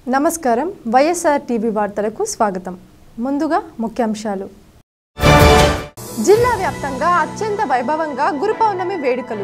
నమస్కారం వైఎస్ఆర్ టీవీ వార్తలకు స్వాగతం ముందుగా ముఖ్యాంశాలు జిల్లా వ్యాప్తంగా అత్యంత వైభవంగా గురు పౌర్ణమి వేడుకలు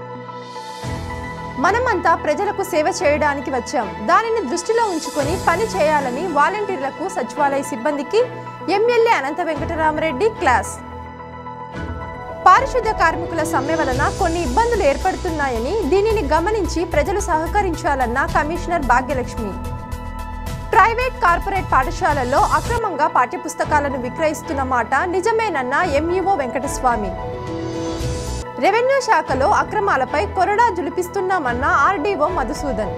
మనమంతా ప్రజలకు సేవ చేయడానికి వచ్చాం దానిని దృష్టిలో ఉంచుకొని పని చేయాలని వాలంటీర్లకు సచివాలయ సిబ్బందికి ఎమ్మెల్యే అనంత వెంకటరామరెడ్డి క్లాస్ పారిశుద్ధ్య కార్మికుల సమ్మె వలన కొన్ని ఇబ్బందులు ఏర్పడుతున్నాయని దీనిని గమనించి ప్రజలు సహకరించాలన్న కమిషనర్ భాగ్యలక్ష్మి ప్రైవేట్ కార్పొరేట్ పాఠశాలల్లో అక్రమంగా పాఠ్యపుస్తకాలను విక్రయిస్తున్న మాట నిజమేనన్న ఎంఈఓ వెంకటస్వామి రెవెన్యూ శాఖలో అక్రమాలపై కొరడా జులిపిస్తున్నామన్న ఆర్డీఓ మధుసూదన్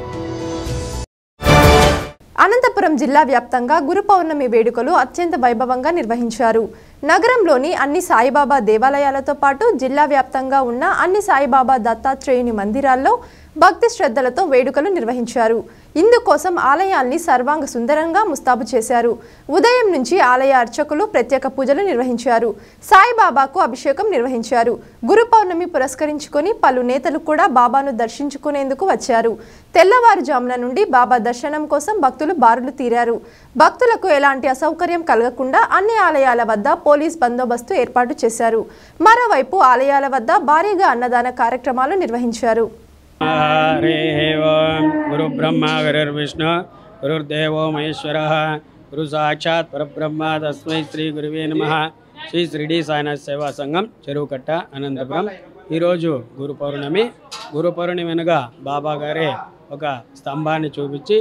అనంతపురం జిల్లా వ్యాప్తంగా గురు పౌర్ణమి వేడుకలు అత్యంత వైభవంగా నిర్వహించారు నగరంలోని అన్ని సాయిబాబా దేవాలయాలతో పాటు జిల్లా వ్యాప్తంగా ఉన్న అన్ని సాయిబాబా దత్తాత్రేయుని మందిరాల్లో భక్తి శ్రద్ధలతో వేడుకలు నిర్వహించారు ఇందుకోసం ఆలయాల్ని సర్వాంగ సుందరంగా ముస్తాబు చేశారు ఉదయం నుంచి ఆలయ అర్చకులు ప్రత్యేక పూజలు నిర్వహించారు సాయిబాబాకు అభిషేకం నిర్వహించారు గురు పౌర్ణమి పురస్కరించుకొని పలు నేతలు కూడా బాబాను దర్శించుకునేందుకు వచ్చారు తెల్లవారుజామున నుండి బాబా దర్శనం కోసం భక్తులు బారులు తీరారు భక్తులకు ఎలాంటి అసౌకర్యం కలగకుండా అన్ని ఆలయాల వద్ద పోలీస్ బందోబస్తు ఏర్పాటు చేశారు మరోవైపు ఆలయాల వద్ద భారీగా అన్నదాన కార్యక్రమాలు నిర్వహించారు హరే ఓం గురు బ్రహ్మ గురుర్విష్ణు గురుర్దేవో మహేశ్వర గురు సాక్షాత్ పరబ్రహ్మ తస్మై శ్రీ గురువే నమ శ్రీ షిరిడి సాయినాథ్ సేవా సంఘం చెరువుకట్ట అనంతపురం ఈరోజు గురు పౌర్ణమి గురు పౌర్ణమి అనగా బాబా గారే ఒక స్తంభాన్ని చూపించి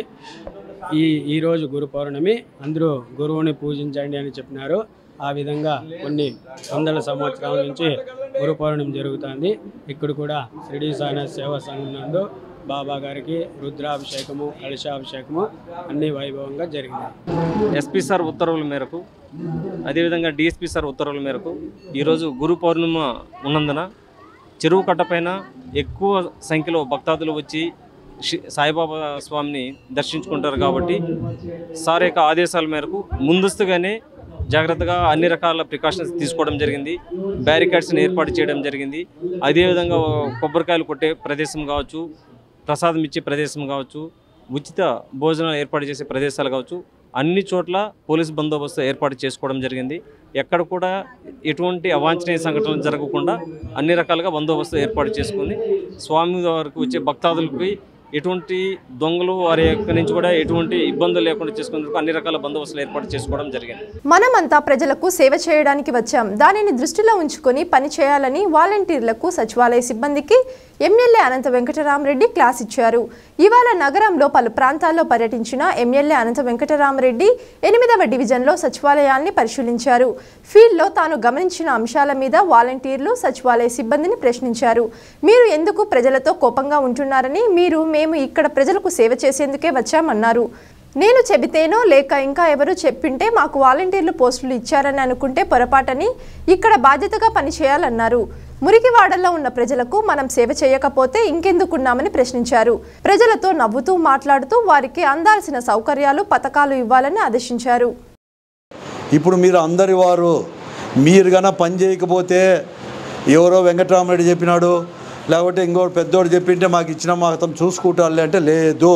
ఈ ఈరోజు గురు పౌర్ణమి అందరూ గురువుని పూజించండి అని చెప్పినారు ఆ విధంగా కొన్ని వందల సంవత్సరాల నుంచి గురు పౌర్ణమి జరుగుతుంది ఇక్కడ కూడా షిరిడి సాయినాథ్ సేవా సంఘం నందు బాబా గారికి రుద్రాభిషేకము కలశాభిషేకము అన్ని వైభవంగా జరిగినాయి ఎస్పీ సార్ ఉత్తర్వుల మేరకు అదేవిధంగా డిఎస్పీ సార్ ఉత్తర్వుల మేరకు ఈరోజు గురు పౌర్ణిమ ఉన్నందున చెరువు కట్టపైన ఎక్కువ సంఖ్యలో భక్తాదులు వచ్చి షి- సాయిబాబా స్వామిని దర్శించుకుంటారు కాబట్టి సార్ యొక్క ఆదేశాల మేరకు ముందస్తుగానే జాగ్రత్తగా అన్ని రకాల ప్రికాషన్స్ తీసుకోవడం జరిగింది బ్యారికేడ్స్ని ఏర్పాటు చేయడం జరిగింది అదేవిధంగా కొబ్బరికాయలు కొట్టే ప్రదేశం కావచ్చు ప్రసాదం ఇచ్చే ప్రదేశం కావచ్చు ఉచిత భోజనాలు ఏర్పాటు చేసే ప్రదేశాలు కావచ్చు అన్ని చోట్ల పోలీస్ బందోబస్తు ఏర్పాటు చేసుకోవడం జరిగింది ఎక్కడ కూడా ఎటువంటి అవాంఛనీయ సంఘటనలు జరగకుండా అన్ని రకాలుగా బందోబస్తు ఏర్పాటు చేసుకుని స్వామి వారికి వచ్చే భక్తాదులకి ఎటువంటి దొంగలు వారి యొక్క నుంచి కూడా ఎటువంటి ఇబ్బందులు లేకుండా చేసుకునేందుకు అన్ని రకాల బందోబస్తులు ఏర్పాటు చేసుకోవడం జరిగింది మనమంతా ప్రజలకు సేవ చేయడానికి వచ్చాం దానిని దృష్టిలో ఉంచుకొని పని చేయాలని వాలంటీర్లకు సచివాలయ సిబ్బందికి ఎమ్మెల్యే అనంత వెంకటరామరెడ్డి క్లాస్ ఇచ్చారు ఇవాళ నగరంలో పలు ప్రాంతాల్లో పర్యటించిన ఎమ్మెల్యే అనంత వెంకటరామరెడ్డి ఎనిమిదవ డివిజన్లో సచివాలయాల్ని పరిశీలించారు ఫీల్డ్లో తాను గమనించిన అంశాల మీద వాలంటీర్లు సచివాలయ సిబ్బందిని ప్రశ్నించారు మీరు ఎందుకు ప్రజలతో కోపంగా ఉంటున్నారని మీరు మేము ఇక్కడ ప్రజలకు సేవ చేసేందుకే వచ్చామన్నారు నేను చెబితేనో లేక ఇంకా ఎవరు చెప్పింటే మాకు వాలంటీర్లు పోస్టులు ఇచ్చారని అనుకుంటే పొరపాటని ఇక్కడ బాధ్యతగా పనిచేయాలన్నారు మురికివాడల్లో ఉన్న ప్రజలకు మనం సేవ చేయకపోతే ఇంకెందుకున్నామని ప్రశ్నించారు ప్రజలతో నవ్వుతూ మాట్లాడుతూ వారికి అందాల్సిన సౌకర్యాలు పథకాలు ఇవ్వాలని ఆదేశించారు ఇప్పుడు మీరు అందరి వారు మీరు గన పని చేయకపోతే ఎవరో వెంకటరామరెడ్డి చెప్పినాడు లేకపోతే ఇంకోటి పెద్దోడు చెప్పింటే మాకు ఇచ్చిన మాకు చూసుకుంటారులే అంటే లేదు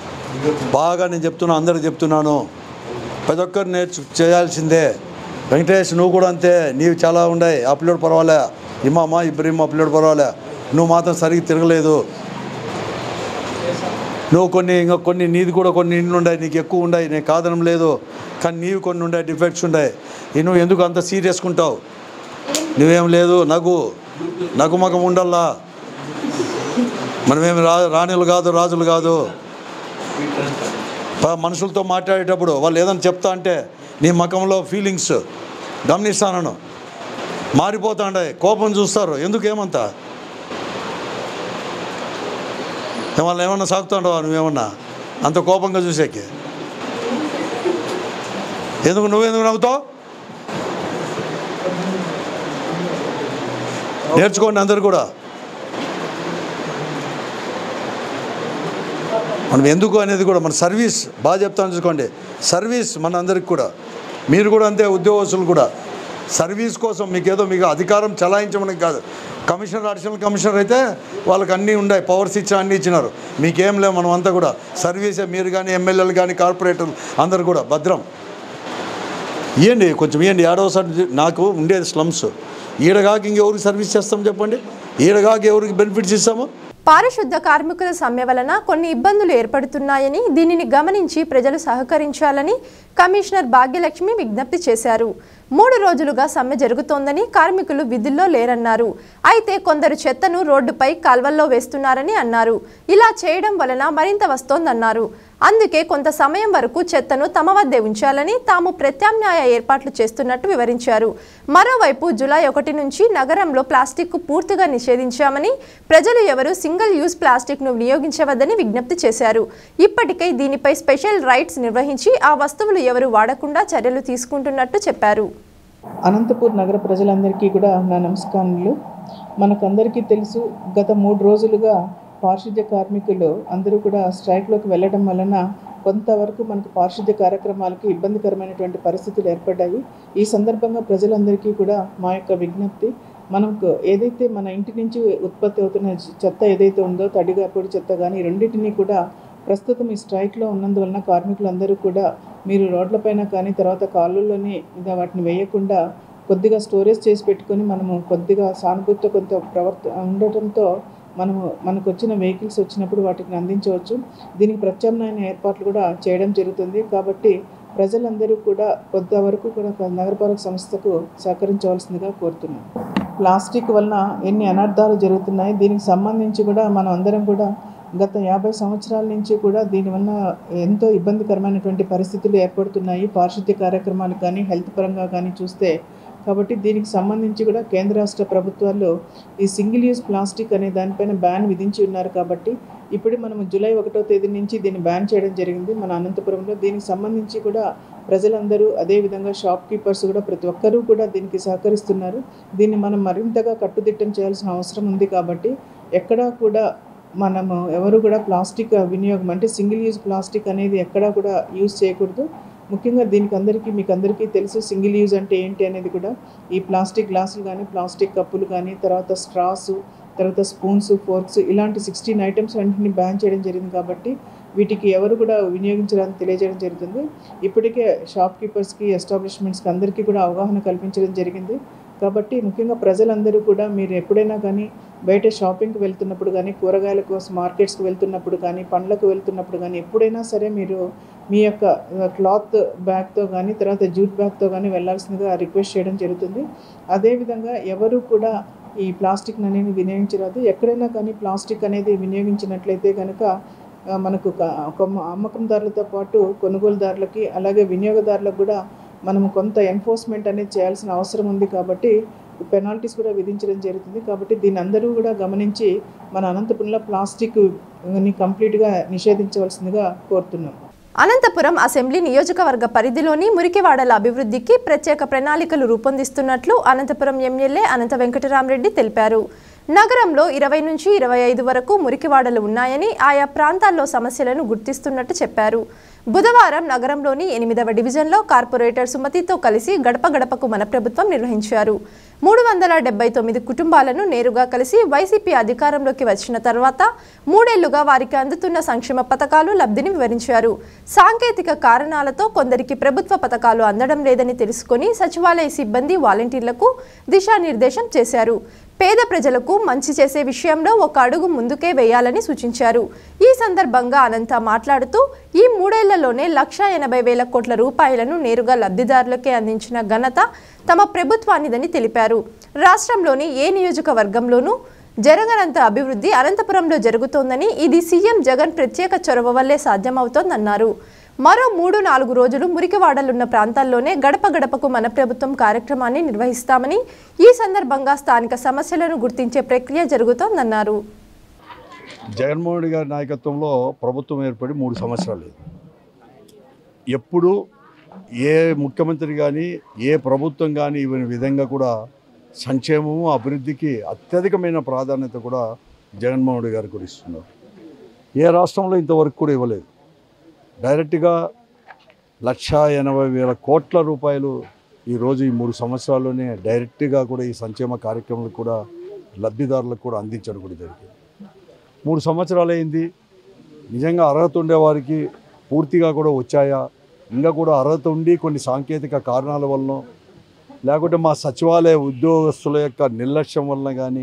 బాగా నేను చెప్తున్నా అందరికి చెప్తున్నాను ప్రతి ఒక్కరు నేర్చు చేయాల్సిందే వెంకటేష్ నువ్వు కూడా అంతే నీవు చాలా ఉన్నాయి ఆ పిల్లడు పర్వాలే ఇమామా ఇబ్రహీం ఆ పిల్లడు పర్వాలే నువ్వు మాత్రం సరిగ్గా తిరగలేదు నువ్వు కొన్ని ఇంకా కొన్ని నీది కూడా కొన్ని ఇండ్లు ఉన్నాయి నీకు ఎక్కువ ఉన్నాయి నేను కాదనం లేదు కానీ నీవి కొన్ని ఉన్నాయి డిఫెక్ట్స్ ఉన్నాయి ఈ నువ్వు ఎందుకు అంత సీరియస్కుంటావు నువ్వేం లేదు నగు నగుమగం ఉండల్లా మనమేమి రా రాణులు కాదు రాజులు కాదు ప- మనుషులతో మాట్లాడేటప్పుడు వాళ్ళు ఏదైనా చెప్తా అంటే నీ మకంలో ఫీలింగ్స్ గమనిస్తాను మారిపోతాండే కోపం చూస్తారు ఎందుకు ఏమంతా వాళ్ళు ఏమన్నా సాగుతాండవా నువ్వేమన్నా అంత కోపంగా చూసేకి ఎందుకు నువ్వెందుకు నవ్వుతావు నేర్చుకోండి అందరు కూడా మనం ఎందుకు అనేది కూడా మన సర్వీస్ బాగా చెప్తాను చూసుకోండి సర్వీస్ మన అందరికి కూడా మీరు కూడా అంతే ఉద్యోగస్తులు కూడా సర్వీస్ కోసం మీకు ఏదో మీకు అధికారం చలాయించమని కాదు కమిషనర్ అడిషనల్ కమిషనర్ అయితే వాళ్ళకి అన్నీ ఉన్నాయి పవర్స్ ఇచ్చి అన్నీ ఇచ్చినారు మీకేం లేవు మనం అంతా కూడా సర్వీసే మీరు కానీ ఎమ్మెల్యేలు కానీ కార్పొరేటర్లు అందరు కూడా భద్రం ఇవ్వండి కొంచెం ఇవ్వండి ఏడవసారి నాకు ఉండేది స్లమ్స్ ఈడగాక ఇంకెవరికి సర్వీస్ చేస్తాం చెప్పండి ఈడగాక ఎవరికి బెనిఫిట్స్ ఇస్తాము పారిశుద్ధ కార్మికుల సమ్మె వలన కొన్ని ఇబ్బందులు ఏర్పడుతున్నాయని దీనిని గమనించి ప్రజలు సహకరించాలని కమిషనర్ భాగ్యలక్ష్మి విజ్ఞప్తి చేశారు మూడు రోజులుగా సమ్మె జరుగుతోందని కార్మికులు విధుల్లో లేరన్నారు అయితే కొందరు చెత్తను రోడ్డుపై కాల్వల్లో వేస్తున్నారని అన్నారు ఇలా చేయడం వలన మరింత వస్తోందన్నారు అందుకే కొంత సమయం వరకు చెత్తను తమ వద్దే ఉంచాలని తాము ప్రత్యామ్నాయ ఏర్పాట్లు చేస్తున్నట్టు వివరించారు మరోవైపు జూలై ఒకటి నుంచి నగరంలో ప్లాస్టిక్ పూర్తిగా నిషేధించామని ప్రజలు ఎవరూ సింగిల్ యూజ్ ప్లాస్టిక్ను వినియోగించవద్దని విజ్ఞప్తి చేశారు ఇప్పటికై దీనిపై స్పెషల్ రైట్స్ నిర్వహించి ఆ వస్తువులు ఎవరు వాడకుండా చర్యలు తీసుకుంటున్నట్టు చెప్పారు అనంతపూర్ నగర ప్రజలందరికీ కూడా నా నమస్కారములు మనకందరికీ తెలుసు గత మూడు రోజులుగా పారిశుద్ధ్య కార్మికులు అందరూ కూడా స్ట్రైక్లోకి వెళ్ళడం వలన కొంతవరకు మనకు పారిశుద్ధ్య కార్యక్రమాలకు ఇబ్బందికరమైనటువంటి పరిస్థితులు ఏర్పడ్డాయి ఈ సందర్భంగా ప్రజలందరికీ కూడా మా యొక్క విజ్ఞప్తి మనకు ఏదైతే మన ఇంటి నుంచి ఉత్పత్తి అవుతున్న చెత్త ఏదైతే ఉందో తడిగా పొడి చెత్త కానీ రెండింటినీ కూడా ప్రస్తుతం ఈ స్ట్రైక్లో ఉన్నందువలన కార్మికులందరూ కూడా మీరు రోడ్లపైన కానీ తర్వాత కాళ్ళల్లోనే ఇంకా వాటిని వేయకుండా కొద్దిగా స్టోరేజ్ చేసి పెట్టుకొని మనము కొద్దిగా సానుభూతితో కొంత ప్రవర్త ఉండటంతో మనము మనకు వచ్చిన వెహికల్స్ వచ్చినప్పుడు వాటిని అందించవచ్చు దీనికి ప్రత్యామ్నాయ ఏర్పాట్లు కూడా చేయడం జరుగుతుంది కాబట్టి ప్రజలందరూ కూడా కొంతవరకు కూడా నగరపాలక సంస్థకు సహకరించవలసిందిగా కోరుతున్నాను ప్లాస్టిక్ వలన ఎన్ని అనర్థాలు జరుగుతున్నాయి దీనికి సంబంధించి కూడా మనం అందరం కూడా గత యాభై సంవత్సరాల నుంచి కూడా దీనివల్ల ఎంతో ఇబ్బందికరమైనటువంటి పరిస్థితులు ఏర్పడుతున్నాయి పారిశుద్ధ్య కార్యక్రమాలు కానీ హెల్త్ పరంగా కానీ చూస్తే కాబట్టి దీనికి సంబంధించి కూడా కేంద్ర రాష్ట్ర ప్రభుత్వాలు ఈ సింగిల్ యూజ్ ప్లాస్టిక్ అనే దానిపైన బ్యాన్ విధించి ఉన్నారు కాబట్టి ఇప్పుడు మనం జూలై ఒకటో తేదీ నుంచి దీన్ని బ్యాన్ చేయడం జరిగింది మన అనంతపురంలో దీనికి సంబంధించి కూడా ప్రజలందరూ అదేవిధంగా షాప్ కీపర్స్ కూడా ప్రతి ఒక్కరూ కూడా దీనికి సహకరిస్తున్నారు దీన్ని మనం మరింతగా కట్టుదిట్టం చేయాల్సిన అవసరం ఉంది కాబట్టి ఎక్కడా కూడా మనము ఎవరు కూడా ప్లాస్టిక్ వినియోగం అంటే సింగిల్ యూజ్ ప్లాస్టిక్ అనేది ఎక్కడా కూడా యూజ్ చేయకూడదు ముఖ్యంగా దీనికి అందరికీ మీకు అందరికీ తెలుసు సింగిల్ యూజ్ అంటే ఏంటి అనేది కూడా ఈ ప్లాస్టిక్ గ్లాసులు కానీ ప్లాస్టిక్ కప్పులు కానీ తర్వాత స్ట్రాస్ తర్వాత స్పూన్స్ ఫోర్క్స్ ఇలాంటి సిక్స్టీన్ ఐటమ్స్ అన్నింటిని బ్యాన్ చేయడం జరిగింది కాబట్టి వీటికి ఎవరు కూడా వినియోగించడానికి తెలియజేయడం జరుగుతుంది ఇప్పటికే షాప్ కీపర్స్కి ఎస్టాబ్లిష్మెంట్స్కి అందరికీ కూడా అవగాహన కల్పించడం జరిగింది కాబట్టి ముఖ్యంగా ప్రజలందరూ కూడా మీరు ఎప్పుడైనా కానీ బయట షాపింగ్కి వెళ్తున్నప్పుడు కానీ కూరగాయల కోసం మార్కెట్స్కి వెళ్తున్నప్పుడు కానీ పండ్లకు వెళ్తున్నప్పుడు కానీ ఎప్పుడైనా సరే మీరు మీ యొక్క క్లాత్ బ్యాగ్తో కానీ తర్వాత జూట్ బ్యాగ్తో కానీ వెళ్ళాల్సిందిగా రిక్వెస్ట్ చేయడం జరుగుతుంది అదేవిధంగా ఎవరు కూడా ఈ ప్లాస్టిక్ అనేది వినియోగించరాదు ఎక్కడైనా కానీ ప్లాస్టిక్ అనేది వినియోగించినట్లయితే కనుక ఆ, మనకు ఒక ఒక అమ్మకందారులతో పాటు కొనుగోలుదారులకి అలాగే వినియోగదారులకు కూడా మనం కొంత ఎన్ఫోర్స్మెంట్ అనేది చేయాల్సిన అవసరం ఉంది కాబట్టి పెనాల్టీస్ కూడా విధించడం జరుగుతుంది కాబట్టి దీన్ని అందరూ కూడా గమనించి మన అనంతపురంలో ప్లాస్టిక్ ని కంప్లీట్గా నిషేధించవలసిందిగా కోరుతున్నాం అనంతపురం అసెంబ్లీ నియోజకవర్గ పరిధిలోని మురికివాడల అభివృద్ధికి ప్రత్యేక ప్రణాళికలు రూపొందిస్తున్నట్లు అనంతపురం ఎమ్మెల్యే అనంత వెంకటరామరెడ్డి తెలిపారు నగరంలో ఇరవై నుంచి ఇరవై ఐదు వరకు మురికివాడలు ఉన్నాయని ఆయా ప్రాంతాల్లో సమస్యలను గుర్తిస్తున్నట్టు చెప్పారు బుధవారం నగరంలోని ఎనిమిదవ డివిజన్లో కార్పొరేటర్ సుమతితో కలిసి గడప గడపకు మన ప్రభుత్వం నిర్వహించారు మూడు వందల డెబ్బై తొమ్మిది కుటుంబాలను నేరుగా కలిసి వైసీపీ అధికారంలోకి వచ్చిన తర్వాత మూడేళ్లుగా వారికి అందుతున్న సంక్షేమ పథకాలు లబ్ధిని వివరించారు సాంకేతిక కారణాలతో కొందరికి ప్రభుత్వ పథకాలు అందడం లేదని తెలుసుకొని సచివాలయ సిబ్బంది వాలంటీర్లకు దిశానిర్దేశం చేశారు పేద ప్రజలకు మంచి చేసే విషయంలో ఒక అడుగు ముందుకే వేయాలని సూచించారు ఈ సందర్భంగా అనంత మాట్లాడుతూ ఈ మూడేళ్లలోనే లక్ష ఎనభై వేల కోట్ల రూపాయలను నేరుగా లబ్ధిదారులకే అందించిన ఘనత తమ ప్రభుత్వానిదని తెలిపారు రాష్ట్రంలోని ఏ నియోజకవర్గంలోనూ జరగనంత అభివృద్ధి అనంతపురంలో జరుగుతోందని ఇది సీఎం జగన్ ప్రత్యేక చొరవ వల్లే సాధ్యమవుతోందన్నారు మరో మూడు నాలుగు రోజులు మురికివాడలున్న ప్రాంతాల్లోనే గడప గడపకు మన ప్రభుత్వం కార్యక్రమాన్ని నిర్వహిస్తామని ఈ సందర్భంగా స్థానిక సమస్యలను గుర్తించే ప్రక్రియ జరుగుతోందన్నారు జగన్మోహన్ రెడ్డి గారి నాయకత్వంలో ప్రభుత్వం ఏర్పడి మూడు సంవత్సరాలు ఎప్పుడు ఏ ముఖ్యమంత్రి కానీ ఏ ప్రభుత్వం కానీ ఇవ్వని విధంగా కూడా సంక్షేమము అభివృద్ధికి అత్యధికమైన ప్రాధాన్యత కూడా జగన్మోహన్ రెడ్డి గారు కూడా ఇస్తున్నారు ఏ రాష్ట్రంలో ఇంతవరకు కూడా ఇవ్వలేదు డైరెక్ట్గా లక్ష ఎనభై వేల కోట్ల రూపాయలు ఈరోజు ఈ మూడు సంవత్సరాల్లోనే డైరెక్ట్గా కూడా ఈ సంక్షేమ కార్యక్రమాలు కూడా లబ్ధిదారులకు కూడా అందించడం కూడా జరిగింది మూడు సంవత్సరాలు అయింది నిజంగా అర్హత ఉండే వారికి పూర్తిగా కూడా వచ్చాయా ఇంకా కూడా అర్హత ఉండి కొన్ని సాంకేతిక కారణాల వలన లేకుంటే మా సచివాలయ ఉద్యోగస్తుల యొక్క నిర్లక్ష్యం వలన కానీ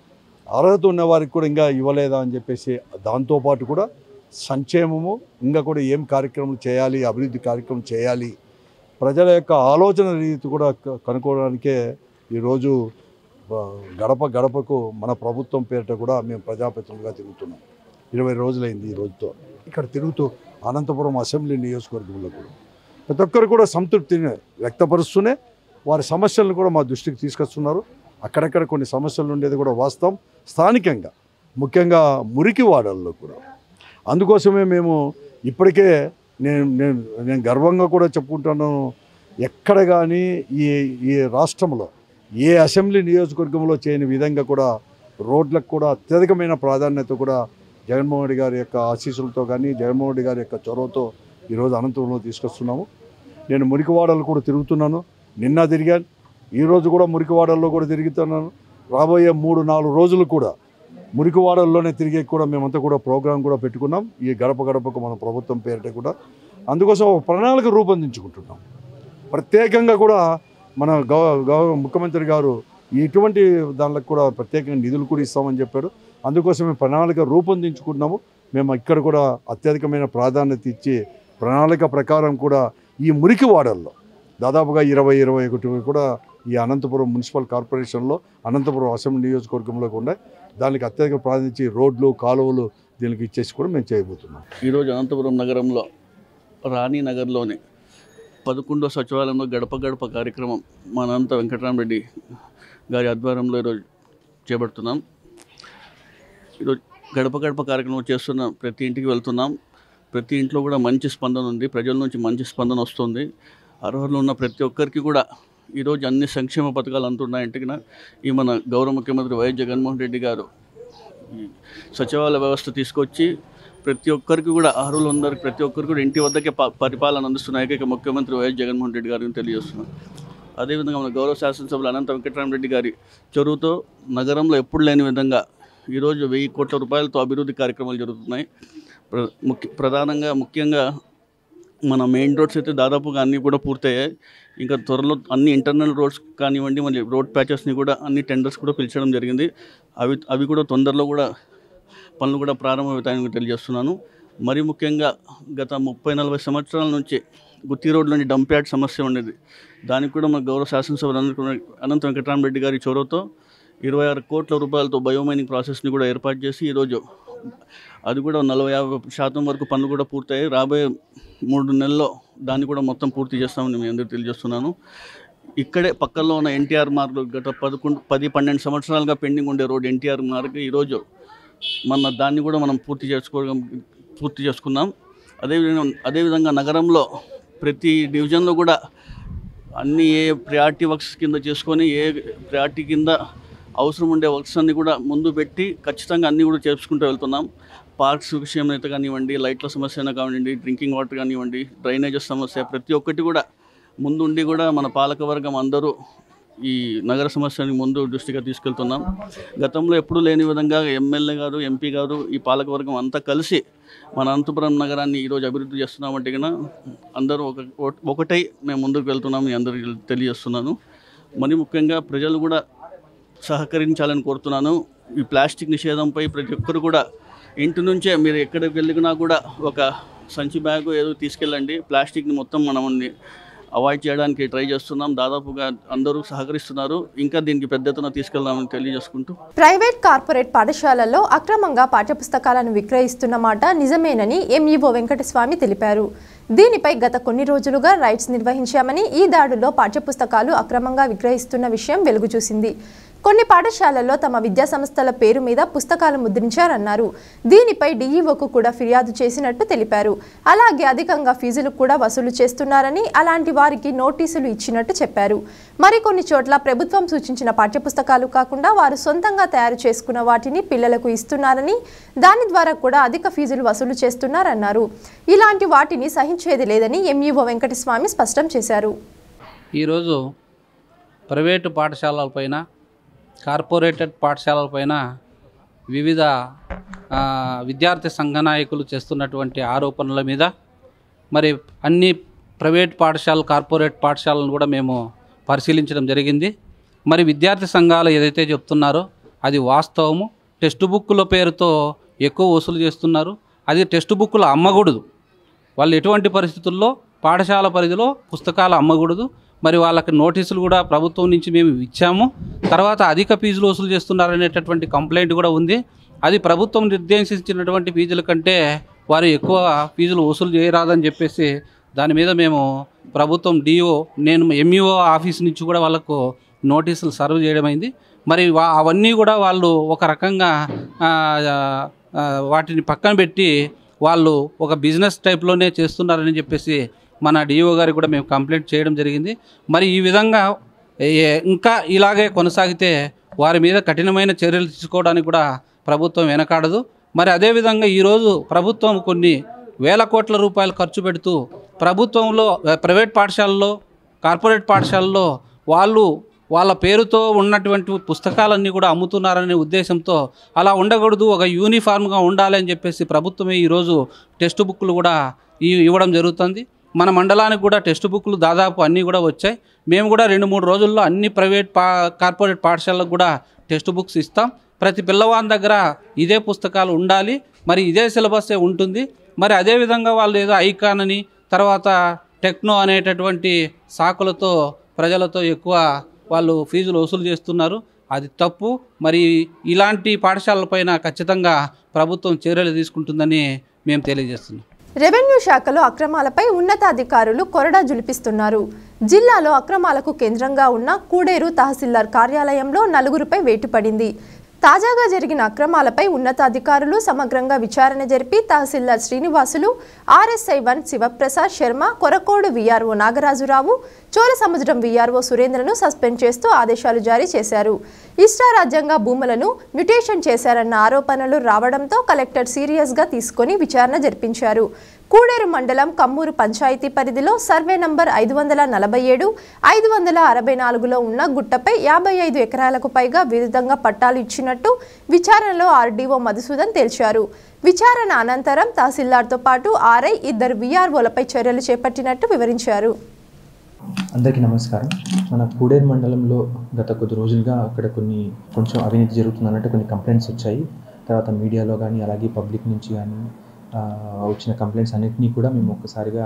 అర్హత ఉన్న వారికి కూడా ఇంకా ఇవ్వలేదా అని చెప్పేసి దాంతోపాటు కూడా సంక్షేమము ఇంకా కూడా ఏం కార్యక్రమాలు చేయాలి అభివృద్ధి కార్యక్రమం చేయాలి ప్రజల యొక్క ఆలోచన రీతి కూడా క- కనుక్కోవడానికే ఈరోజు ఆ, గడప గడపకు మన ప్రభుత్వం పేరిట కూడా మేము ప్రజాప్రతినిధులుగా తిరుగుతున్నాం ఇరవై రోజులైంది ఈ రోజుతో ఇక్కడ తిరుగుతూ అనంతపురం అసెంబ్లీ నియోజకవర్గంలో కూడా ప్రతి ఒక్కరు కూడా సంతృప్తిని వ్యక్తపరుస్తూనే వారి సమస్యలను కూడా మా దృష్టికి తీసుకొస్తున్నారు అక్కడక్కడ కొన్ని సమస్యలు ఉండేది కూడా వాస్తవం స్థానికంగా ముఖ్యంగా మురికి వాడల్లో కూడా అందుకోసమే మేము ఇప్పటికే నేను నేను నేను గర్వంగా కూడా చెప్పుకుంటున్నాను ఎక్కడ కానీ ఈ ఈ రాష్ట్రంలో ఏ అసెంబ్లీ నియోజకవర్గంలో చేయని విధంగా కూడా రోడ్లకు కూడా అత్యధికమైన ప్రాధాన్యత కూడా జగన్మోహన్ రెడ్డి గారి యొక్క ఆశీస్సులతో కానీ జగన్మోహన్ రెడ్డి గారి యొక్క చొరవతో ఈరోజు అనంతపురంలో తీసుకొస్తున్నాము నేను మురికివాడలు కూడా తిరుగుతున్నాను నిన్న తిరిగాను ఈరోజు కూడా మురికివాడల్లో కూడా తిరుగుతున్నాను రాబోయే మూడు నాలుగు రోజులు కూడా మురికివాడల్లోనే తిరిగే కూడా మేమంతా కూడా ప్రోగ్రాం కూడా పెట్టుకున్నాం ఈ గడప గడపకు మన ప్రభుత్వం పేరిట కూడా అందుకోసం ఒక ప్రణాళిక రూపొందించుకుంటున్నాం ప్రత్యేకంగా కూడా మన గౌ గౌ ముఖ్యమంత్రి గారు ఇటువంటి దానికి కూడా ప్రత్యేకంగా నిధులు కూడా ఇస్తామని చెప్పాడు అందుకోసమే ప్రణాళిక రూపొందించుకున్నాము మేము ఇక్కడ కూడా అత్యధికమైన ప్రాధాన్యత ఇచ్చి ప్రణాళిక ప్రకారం కూడా ఈ మురికి వాడల్లో దాదాపుగా ఇరవై ఇరవై ఒకటి కూడా ఈ అనంతపురం మున్సిపల్ కార్పొరేషన్లో అనంతపురం అసెంబ్లీ నియోజకవర్గంలో ఉన్నాయి దానికి అత్యధిక ప్రాధాన్యత ఇచ్చి రోడ్లు కాలువలు దీనికి ఇచ్చేసి కూడా మేము చేయబోతున్నాం ఈరోజు అనంతపురం నగరంలో రాణి నగర్లోని పదకొండో సచివాలయంలో గడప గడప కార్యక్రమం మా అనంత వెంకటరామరెడ్డి గారి ఆధ్వర్యంలో ఈరోజు చేపడుతున్నాం ఈరోజు గడప గడప కార్యక్రమం చేస్తున్నాం ప్రతి ఇంటికి వెళ్తున్నాం ప్రతి ఇంట్లో కూడా మంచి స్పందన ఉంది ప్రజల నుంచి మంచి స్పందన వస్తుంది అర్హులు ఉన్న ప్రతి ఒక్కరికి కూడా ఈరోజు అన్ని సంక్షేమ పథకాలు అందుతున్నాయంటే కనుక ఈ మన గౌరవ ముఖ్యమంత్రి వైఎస్ జగన్మోహన్ రెడ్డి గారు ఈ సచివాలయ వ్యవస్థ తీసుకొచ్చి ప్రతి ఒక్కరికి కూడా అర్హులు ఉన్నారు ప్రతి ఒక్కరికి కూడా ఇంటి వద్దకే ప- పరిపాలన అందిస్తున్న ఏకైక ముఖ్యమంత్రి వైఎస్ జగన్మోహన్ రెడ్డి గారిని తెలియజేస్తున్నాం అదేవిధంగా మన గౌరవ శాసనసభ్యులు అనంత వెంకటరామరెడ్డి గారి చొరవతో నగరంలో ఎప్పుడు లేని విధంగా ఈరోజు వెయ్యి కోట్ల రూపాయలతో అభివృద్ధి కార్యక్రమాలు జరుగుతున్నాయి ప్ర ముఖ్య ప్రధానంగా ముఖ్యంగా మన మెయిన్ రోడ్స్ అయితే దాదాపుగా అన్నీ కూడా పూర్తయ్యాయి ఇంకా త్వరలో అన్ని ఇంటర్నల్ రోడ్స్ కానివ్వండి మళ్ళీ రోడ్ ప్యాచెస్ని కూడా అన్ని టెండర్స్ కూడా పిలిచడం జరిగింది అవి అవి కూడా తొందరలో కూడా పనులు కూడా ప్రారంభమవుతాయని తెలియజేస్తున్నాను మరి ముఖ్యంగా గత ముప్పై నలభై సంవత్సరాల నుంచి గుత్తి రోడ్లోని డంప్ యార్డ్ సమస్య ఉండేది దానికి కూడా మన గౌరవ శాసనసభ అనంత వెంకటరామరెడ్డి గారి చొరవతో ఇరవై ఆరు కోట్ల రూపాయలతో బయోమైనింగ్ ప్రాసెస్ని కూడా ఏర్పాటు చేసి ఈరోజు అది కూడా నలభై యాభై శాతం వరకు పనులు కూడా పూర్తయ్యాయి రాబోయే మూడు నెలల్లో దాన్ని కూడా మొత్తం పూర్తి చేస్తామని మీ అందరికీ తెలియజేస్తున్నాను ఇక్కడే పక్కల్లో ఉన్న ఎన్టీఆర్ మార్గ్ గత పదకొండు పది పన్నెండు సంవత్సరాలుగా పెండింగ్ ఉండే రోడ్ ఎన్టీఆర్ మార్గ్ ఈరోజు మన దాన్ని కూడా మనం పూర్తి చేసుకోవడం పూర్తి చేసుకున్నాం అదేవిధంగా అదేవిధంగా నగరంలో ప్రతి డివిజన్లో కూడా అన్ని ఏ ప్రయారిటీ వర్క్స్ కింద చేసుకొని ఏ ప్రయారిటీ కింద అవసరం ఉండే వర్క్స్ అన్ని కూడా ముందు పెట్టి ఖచ్చితంగా అన్నీ కూడా చేసుకుంటూ వెళ్తున్నాం పార్క్స్ విషయం అయితే కానివ్వండి లైట్ల సమస్య అయినా కానివ్వండి డ్రింకింగ్ వాటర్ కానివ్వండి డ్రైనేజెస్ సమస్య ప్రతి ఒక్కటి కూడా ముందుండి కూడా మన పాలకవర్గం అందరూ ఈ నగర సమస్యని ముందు దృష్టిగా తీసుకెళ్తున్నాం గతంలో ఎప్పుడూ లేని విధంగా ఎమ్మెల్యే గారు ఎంపీ గారు ఈ పాలకవర్గం అంతా కలిసి మన అనంతపురం నగరాన్ని ఈరోజు అభివృద్ధి చేస్తున్నామంటే కన్నా అందరూ ఒక ఒకటై మేము ముందుకు వెళ్తున్నాం మీ అందరికీ తెలియజేస్తున్నాను మరి ముఖ్యంగా ప్రజలు కూడా సహకరించాలని కోరుతున్నాను ఈ ప్లాస్టిక్ నిషేధంపై ప్రతి ఒక్కరు కూడా ఇంటి నుంచే మీరు ఎక్కడికి వెళ్ళినా కూడా ఒక సంచి బ్యాగ్ ఏదో తీసుకెళ్ళండి ప్లాస్టిక్ని మొత్తం మనం అవాయిడ్ చేయడానికి ట్రై చేస్తున్నాం దాదాపుగా అందరూ సహకరిస్తున్నారు ఇంకా దీనికి పెద్ద ఎత్తున తీసుకెళ్దామని తెలియజేసుకుంటూ ప్రైవేట్ కార్పొరేట్ పాఠశాలల్లో అక్రమంగా పాఠ్యపుస్తకాలను విక్రయిస్తున్న మాట నిజమేనని ఎంఈఓ వెంకటస్వామి తెలిపారు దీనిపై గత కొన్ని రోజులుగా రైడ్స్ నిర్వహించామని ఈ దాడుల్లో పాఠ్యపుస్తకాలు అక్రమంగా విక్రయిస్తున్న విషయం వెలుగు చూసింది కొన్ని పాఠశాలల్లో తమ విద్యా సంస్థల పేరు మీద పుస్తకాలు ముద్రించారన్నారు దీనిపై డీఈఓకు కూడా ఫిర్యాదు చేసినట్టు తెలిపారు అలాగే అధికంగా ఫీజులు కూడా వసూలు చేస్తున్నారని అలాంటి వారికి నోటీసులు ఇచ్చినట్టు చెప్పారు మరికొన్ని చోట్ల ప్రభుత్వం సూచించిన పాఠ్యపుస్తకాలు కాకుండా వారు సొంతంగా తయారు చేసుకున్న వాటిని పిల్లలకు ఇస్తున్నారని దాని ద్వారా కూడా అధిక ఫీజులు వసూలు చేస్తున్నారన్నారు ఇలాంటి వాటిని సహించేది లేదని ఎంఈఓ వెంకటస్వామి స్పష్టం చేశారు ఈరోజు ప్రైవేటు పాఠశాలలపైన కార్పొరేటెడ్ పాఠశాలలపైన వివిధ ఆ, విద్యార్థి సంఘ నాయకులు చేస్తున్నటువంటి ఆరోపణల మీద మరి అన్ని ప్రైవేట్ పాఠశాలలు కార్పొరేట్ పాఠశాలను కూడా మేము పరిశీలించడం జరిగింది మరి విద్యార్థి సంఘాలు ఏదైతే చెప్తున్నారో అది వాస్తవము టెక్స్ట్ బుక్కుల పేరుతో ఎక్కువ వసూలు చేస్తున్నారు అది టెక్స్ట్ బుక్కులు అమ్మకూడదు వాళ్ళు ఎటువంటి పరిస్థితుల్లో పాఠశాల పరిధిలో పుస్తకాలు అమ్మకూడదు మరి వాళ్ళకి నోటీసులు కూడా ప్రభుత్వం నుంచి మేము ఇచ్చాము తర్వాత అధిక ఫీజులు వసూలు చేస్తున్నారనేటటువంటి కంప్లైంట్ కూడా ఉంది అది ప్రభుత్వం నిర్దేశించినటువంటి ఫీజుల కంటే వారు ఎక్కువ ఫీజులు వసూలు చేయరాదని చెప్పేసి దాని మీద మేము ప్రభుత్వం డిఓ నేను ఎంఈఓ ఆఫీస్ నుంచి కూడా వాళ్ళకు నోటీసులు సర్వ్ చేయడం అయింది మరి వా- అవన్నీ కూడా వాళ్ళు ఒక రకంగా ఆ, ఆ, వాటిని పక్కన పెట్టి వాళ్ళు ఒక బిజినెస్ టైప్లోనే చేస్తున్నారని చెప్పేసి మన డిఓ గారికి కూడా మేము కంప్లైంట్ చేయడం జరిగింది మరి ఈ విధంగా ఏ- ఇంకా ఇలాగే కొనసాగితే వారి మీద కఠినమైన చర్యలు తీసుకోవడానికి కూడా ప్రభుత్వం వెనకాడదు మరి అదేవిధంగా ఈరోజు ప్రభుత్వం కొన్ని వేల కోట్ల రూపాయలు ఖర్చు పెడుతూ ప్రభుత్వంలో ఆ, ప్రైవేట్ పాఠశాలల్లో కార్పొరేట్ పాఠశాలల్లో వాళ్ళు వాళ్ళ పేరుతో ఉన్నటువంటి పుస్తకాలన్నీ కూడా అమ్ముతున్నారనే ఉద్దేశంతో అలా ఉండకూడదు ఒక యూనిఫామ్గా ఉండాలి అని చెప్పేసి ప్రభుత్వమే ఈరోజు టెక్స్ట్ బుక్లు కూడా ఈ- ఇవ్వడం జరుగుతుంది మన మండలానికి కూడా టెక్స్ట్ బుక్లు దాదాపు అన్నీ కూడా వచ్చాయి మేము కూడా రెండు మూడు రోజుల్లో అన్ని ప్రైవేట్ పా కార్పొరేట్ పాఠశాలకు కూడా టెక్స్ట్ బుక్స్ ఇస్తాం ప్రతి పిల్లవాని దగ్గర ఇదే పుస్తకాలు ఉండాలి మరి ఇదే సిలబస్సే ఉంటుంది మరి అదేవిధంగా వాళ్ళు ఏదో ఐకాన్ అని తర్వాత టెక్నో అనేటటువంటి సాకులతో ప్రజలతో ఎక్కువ వాళ్ళు ఫీజులు వసూలు చేస్తున్నారు అది తప్పు మరి ఇలాంటి పాఠశాలలపైన ఖచ్చితంగా ప్రభుత్వం చర్యలు తీసుకుంటుందని మేము తెలియజేస్తున్నాం రెవెన్యూ శాఖలో అక్రమాలపై ఉన్నతాధికారులు కొరడా జులిపిస్తున్నారు జిల్లాలో అక్రమాలకు కేంద్రంగా ఉన్న కూడేరు తహసీల్దార్ కార్యాలయంలో నలుగురిపై వేటు పడింది తాజాగా జరిగిన అక్రమాలపై ఉన్నతాధికారులు సమగ్రంగా విచారణ జరిపి tahsildar Srinivasulu RSI one Sivaprasad Sharma Korakodu VRO Nagarajurao Chorasamudram VRO సురేంద్రను suspend చేస్తూ ఆదేశాలు జారీ చేశారు ఇష్టారాజ్యంగా భూములను మ్యుటేషన్ చేశారన్న ఆరోపణలు రావడంతో కలెక్టర్ సీరియస్గా తీసుకొని విచారణ జరిపించారు కూడేరు మండలం కమ్మూరు పంచాయతీ పరిధిలో సర్వే నంబర్ ఐదు వందల నలభై ఏడు ఐదు వందల అరవై నాలుగులో ఉన్న గుట్టపై యాభై ఐదు ఎకరాలకు పైగా విరుద్ధంగా పట్టాలు ఇచ్చినట్టు విచారణలో ఆర్డీఓ మధుసూదన్ తేల్చారు విచారణ అనంతరం తహసీల్దార్తో పాటు ఆర్ఐ ఇద్దరు వీఆర్ఓలపై చర్యలు చేపట్టినట్టు వివరించారు అందరికీ నమస్కారం మన కూడేరు మండలంలో గత కొద్ది రోజులుగా అక్కడ కొన్ని కొంచెం అవినీతి జరుగుతుందన్నట్టు కొన్ని కంప్లైంట్స్ వచ్చాయి తర్వాత మీడియాలో కానీ అలాగే పబ్లిక్ నుంచి కానీ ఆ, వచ్చిన కంప్లైంట్స్ అన్నింటినీ కూడా మేము ఒక్కసారిగా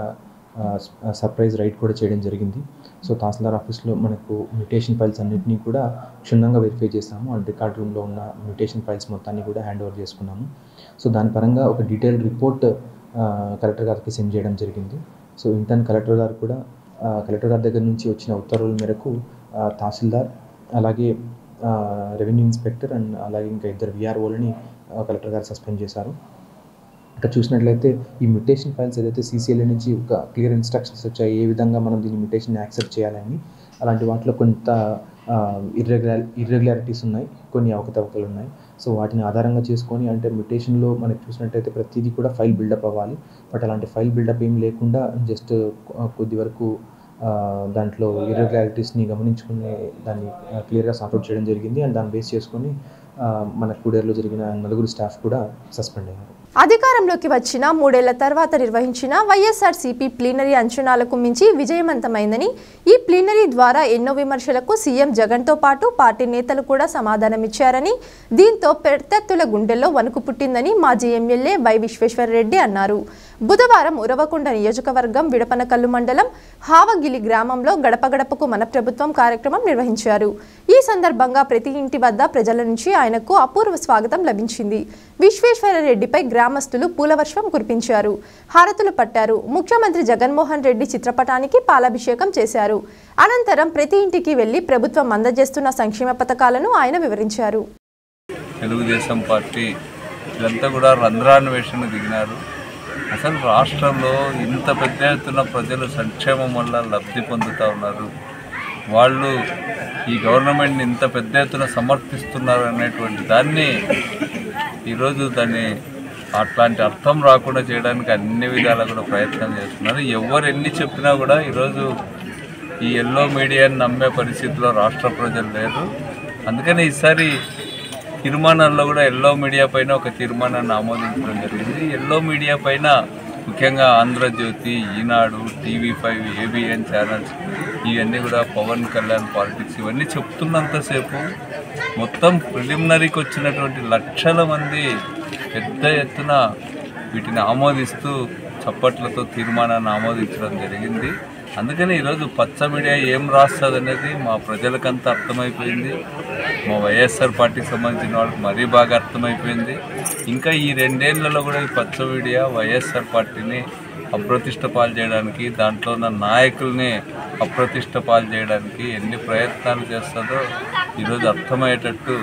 సర్ప్రైజ్ రైడ్ కూడా చేయడం జరిగింది సో తహసీల్దార్ ఆఫీస్లో మనకు మ్యూటేషన్ ఫైల్స్ అన్నింటినీ కూడా క్షుణ్ణంగా వెరిఫై చేస్తాము అండ్ రికార్డ్ రూమ్లో ఉన్న మ్యూటేషన్ ఫైల్స్ మొత్తాన్ని కూడా హ్యాండ్ ఓవర్ చేసుకున్నాము సో దాని పరంగా ఒక డీటెయిల్ రిపోర్ట్ కలెక్టర్ గారికి సెండ్ చేయడం జరిగింది సో ఇంటర్న్ కలెక్టర్ గారు కూడా ఆ, కలెక్టర్ గారి దగ్గర నుంచి వచ్చిన ఉత్తర్వుల మేరకు ఆ, తహసీల్దార్ అలాగే ఆ, రెవెన్యూ ఇన్స్పెక్టర్ అండ్ అలాగే ఇంకా ఇద్దరు విఆర్ఓలని కలెక్టర్ గారు సస్పెండ్ చేశారు ఇక్కడ చూసినట్లయితే ఈ మ్యుటేషన్ ఫైల్స్ ఏదైతే సీసీఎల్ఏ నుంచి ఒక క్లియర్ ఇన్స్ట్రక్షన్స్ వచ్చాయి ఏ విధంగా మనం దీన్ని మ్యుటేషన్ యాక్సెప్ట్ చేయాలని అలాంటి వాటిలో కొంత ఇర్రెగ్యులార్ ఇర్రెగ్యులారిటీస్ ఉన్నాయి కొన్ని అవకతవకలు ఉన్నాయి సో వాటిని ఆధారంగా చేసుకొని అంటే మ్యుటేషన్లో మనకి చూసినట్టయితే ప్రతిదీ కూడా ఫైల్ బిల్డప్ అవ్వాలి బట్ అలాంటి ఫైల్ బిల్డప్ ఏం లేకుండా జస్ట్ కొద్ది వరకు ఆ, దాంట్లో ఇర్రెగ్యులారిటీస్ని గమనించుకుని దాన్ని క్లియర్గా సార్ట్అవుట్ చేయడం జరిగింది అండ్ దాన్ని బేస్ చేసుకొని ఆ, మన కూడేరులో జరిగిన నలుగురు స్టాఫ్ కూడా సస్పెండ్ అయ్యారు అధికారంలోకి వచ్చిన మూడేళ్ల తర్వాత నిర్వహించిన వైఎస్ఆర్సీపీ ప్లీనరీ అంచనాలకు మించి విజయవంతమైందని ఈ ప్లీనరీ ద్వారా ఎన్నో విమర్శలకు సీఎం జగన్తో పాటు పార్టీ నేతలు కూడా సమాధానమిచ్చారని దీంతో ప్రత్యర్థుల గుండెల్లో వణుకు పుట్టిందని మాజీ ఎమ్మెల్యే వై విశ్వేశ్వరరెడ్డి అన్నారు బుధవారం ఉరవకొండ నియోజకవర్గం విడపనకల్లు మండలం హావగిలి గ్రామంలో గడప గడపకు మన ప్రభుత్వం కార్యక్రమం నిర్వహించారు ఈ సందర్భంగా ప్రతి ఇంటి వద్ద ప్రజల నుంచి ఆయనకు అపూర్వ స్వాగతం లభించింది విశ్వేశ్వరరెడ్డిపై గ్రామస్తులు పూలవర్షం కురిపించారు హారతులు పట్టారు ముఖ్యమంత్రి జగన్మోహన్ రెడ్డి చిత్రపటానికి పాలాభిషేకం చేశారు అనంతరం ప్రతి ఇంటికి వెళ్లి ప్రభుత్వం అందజేస్తున్న సంక్షేమ పథకాలను ఆయన వివరించారు తెలుగుదేశం పార్టీ ఇదంతా కూడా రంధ్రాన్వేషణ దిగినారు అసలు రాష్ట్రంలో ఇంత పెద్ద ఎత్తున ప్రజలు సంక్షేమం వల్ల లబ్ధి పొందుతూ ఉన్నారు వాళ్ళు ఈ గవర్నమెంట్ని ఇంత పెద్ద ఎత్తున సమర్థిస్తున్నారు అనేటువంటి దాన్ని ఈరోజు దాన్ని అట్లాంటి అర్థం రాకుండా చేయడానికి అన్ని విధాలా కూడా ప్రయత్నం చేస్తున్నారు ఎవరు ఎన్ని చెప్పినా కూడా ఈరోజు ఈ ఎల్లో మీడియాని నమ్మే పరిస్థితిలో రాష్ట్ర ప్రజలు లేరు అందుకని ఈసారి తీర్మానాల్లో కూడా ఎల్లో మీడియా పైన ఒక తీర్మానాన్ని ఆమోదించడం జరిగింది ఎల్లో మీడియా పైన ముఖ్యంగా Andhra Jyothi Eenadu TV five ABN channels ఇవన్నీ కూడా పవన్ కళ్యాణ్ పాలిటిక్స్ ఇవన్నీ చెప్తున్నంతసేపు మొత్తం ప్రిలిమినరీకి వచ్చినటువంటి లక్షల మంది పెద్ద ఎత్తున వీటిని ఆమోదిస్తూ చప్పట్లతో తీర్మానాన్ని ఆమోదించడం జరిగింది అందుకని ఈరోజు పచ్చ మీడియా ఏం రాస్తుంది అనేది మా ప్రజలకంతా అర్థమైపోయింది మా వైఎస్ఆర్ పార్టీకి సంబంధించిన వాళ్ళకి మరీ బాగా అర్థమైపోయింది ఇంకా ఈ రెండేళ్లలో కూడా ఈ పచ్చ మీడియా వైఎస్ఆర్ పార్టీని అప్రతిష్ట పాలు చేయడానికి దాంట్లో ఉన్న నాయకుల్ని అప్రతిష్ట పాలు చేయడానికి ఎన్ని ప్రయత్నాలు చేస్తుందో ఈరోజు అర్థమయ్యేటట్టు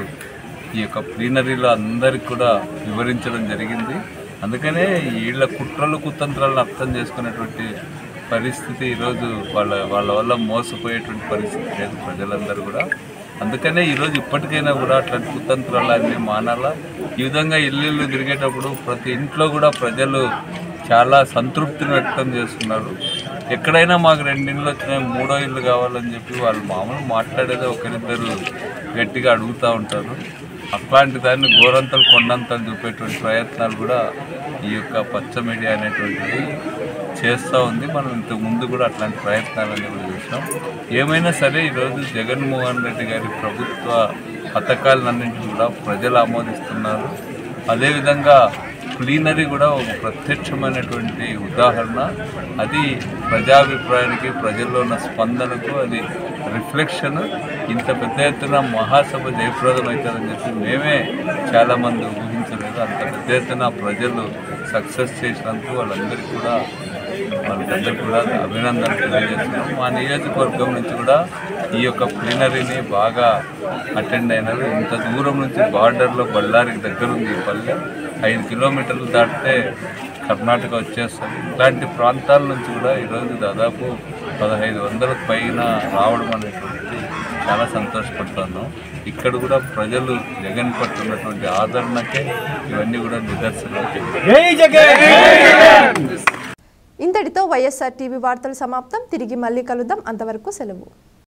ఈ యొక్క ప్లీనరీలో అందరికి కూడా వివరించడం జరిగింది అందుకనే వీళ్ళ కుట్రలు కుతంత్రాలను అర్థం చేసుకునేటువంటి పరిస్థితి ఈరోజు వాళ్ళ వాళ్ళ వల్ల మోసపోయేటువంటి పరిస్థితి లేదు ప్రజలందరూ కూడా అందుకనే ఈరోజు ఇప్పటికైనా కూడా అట్లాంటి కుతంత్రాలు అన్నీ మానాలా ఈ విధంగా ఇల్లు ఇల్లు తిరిగేటప్పుడు ప్రతి ఇంట్లో కూడా ప్రజలు చాలా సంతృప్తిని వ్యక్తం చేస్తున్నారు ఎక్కడైనా మాకు రెండు ఇళ్ళు వచ్చినాయి మూడో ఇల్లు కావాలని చెప్పి వాళ్ళు మామూలు మాట్లాడేది ఒకరిద్దరు గట్టిగా అడుగుతూ ఉంటారు అట్లాంటి దాన్ని గోరంతలు కొండంతలు చూపేటువంటి ప్రయత్నాలు కూడా ఈ యొక్క పచ్చ మీడియా అనేటువంటిది చేస్తూ ఉంది మనం ఇంతకు ముందు కూడా అట్లాంటి ప్రయత్నాలు అనేవి కూడా చూసినాం ఏమైనా సరే ఈరోజు జగన్మోహన్ రెడ్డి గారి ప్రభుత్వ పథకాలన్నింటినీ కూడా ప్రజలు ఆమోదిస్తున్నారు అదేవిధంగా ప్లీనరీ కూడా ఒక ప్రత్యక్షమైనటువంటి ఉదాహరణ అది ప్రజాభిప్రాయానికి ప్రజల్లో ఉన్న స్పందనకు అది రిఫ్లెక్షన్ ఇంత పెద్ద ఎత్తున మహాసభ జయప్రదం అవుతుందని చెప్పి మేమే చాలామంది ఊహించలేదు అంత పెద్ద ఎత్తున ప్రజలు సక్సెస్ చేసినందుకు వాళ్ళందరికీ కూడా వాళ్ళందరికీ కూడా అభినందనలు తెలియజేస్తున్నాం మా నియోజకవర్గం నుంచి కూడా ఈ యొక్క ప్లీనరీని బాగా అటెండ్ అయినారు ఇంత దూరం నుంచి బార్డర్లో బళ్ళారికి దగ్గర ఉంది ఈ పల్లె ఐదు కిలోమీటర్లు దాటితే కర్ణాటక వచ్చేస్తుంది ఇలాంటి ప్రాంతాల నుంచి కూడా ఈరోజు దాదాపు పదహైదు వందలకు పైన రావడం అనేటువంటిది చాలా సంతోషపడుతున్నాం ఇక్కడ కూడా ప్రజలు జగన్ పట్ల ఉన్నటువంటి ఆదరణకే ఇవన్నీ కూడా నిదర్శనం ఇంతటితో వైఎస్ఆర్ టీవీ వార్తలు సమాప్తం తిరిగి మళ్ళీ కలుద్దాం అంతవరకు సెలవు